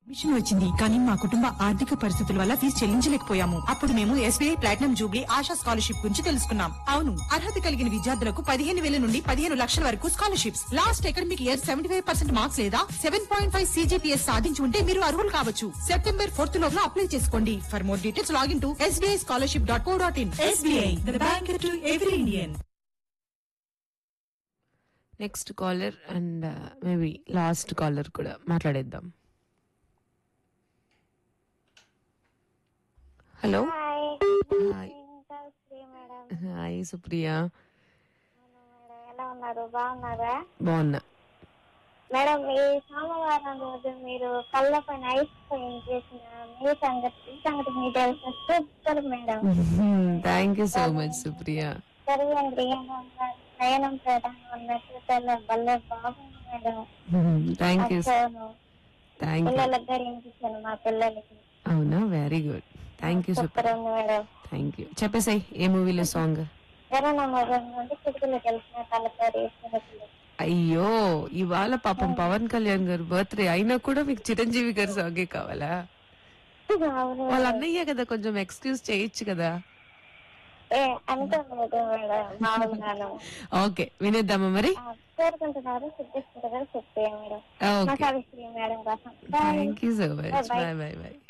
Machine వచ్చింది కానీ మా కుటుంబ ఆర్థిక పరిస్థితుల వల్ల ఫీజు చెల్లించలేకపోయాము అప్పుడు మేము SBI platinum jubilee Asha scholarship గురించి తెలుసుకున్నాం అవును అర్హత కలిగిన విద్యార్థులకు పదిహేను వేల నుండి పదిహేను లక్షల వరకు scholarships last academic year seventy five percent marks లేదా సెవెన్ పాయింట్ ఫైవ్ సీజీపీఎస్ సాధించి ఉంటే మీరు అర్హులు కావచ్చు సెప్టెంబర్ ఫోర్త్ లోపల అప్లై చేసుకోండి for more details login to SBI scholarship dot co dot in SBI bank to every Indian next caller and maybe last caller కూడా మాట్లాడేద్దాం హలో హాయ్ హాయ్ ఇంకా Sri madam hi Supriya madam ఎలా ఉన్నారు బాగున్నారా బాగున్నా madam ఈ సోమవారం రోజు మీరు కళ్ళ పైన ఐస్ పైన చేసిన మీ సంగతి ఈ సంగతి మీ తెలిసిన super madam thank you so much Supriya సర్వేంద్రియంగా ఉన్నారు నయనం ప్రధానం ఉన్నట్టు తెల్ల భలే బాగుంది మేడం థ్యాంక్ యూ అసలు థ్యాంక్ యూ పిల్లలకు ధరించాను మా పిల్లలకి అవునా very good thank you super Supriya ఉంది మేడం థ్యాంక్ యూ చెప్పేసాయి ఏ మూవీలో సాంగ్ కరోనా మొదలు నుండి కిటికీలు తెలిసిన తలకారు వేసినట్లు అయ్యో ఇవాళ పాపం పవన్ కళ్యాణ్ గారు బర్త్డే అయినా కూడా మీకు చిరంజీవి గారి సాంగే కావాలా అవును వాళ్ళ అన్నయ్య కదా కొంచెం ఎక్స్క్యూజ్ చేయొచ్చు కదా ఏ అనుకోలేదు మేడం బాగున్నాను ఓకే వినేద్దామా మరి ఆ, కోరుకుంటున్నారు సిద్ధిస్తారు గారు చెప్పే మేడం మా ఓకే కవిశ్రీ మేడం కోసం thank you so much Bye-bye. Bye bye bye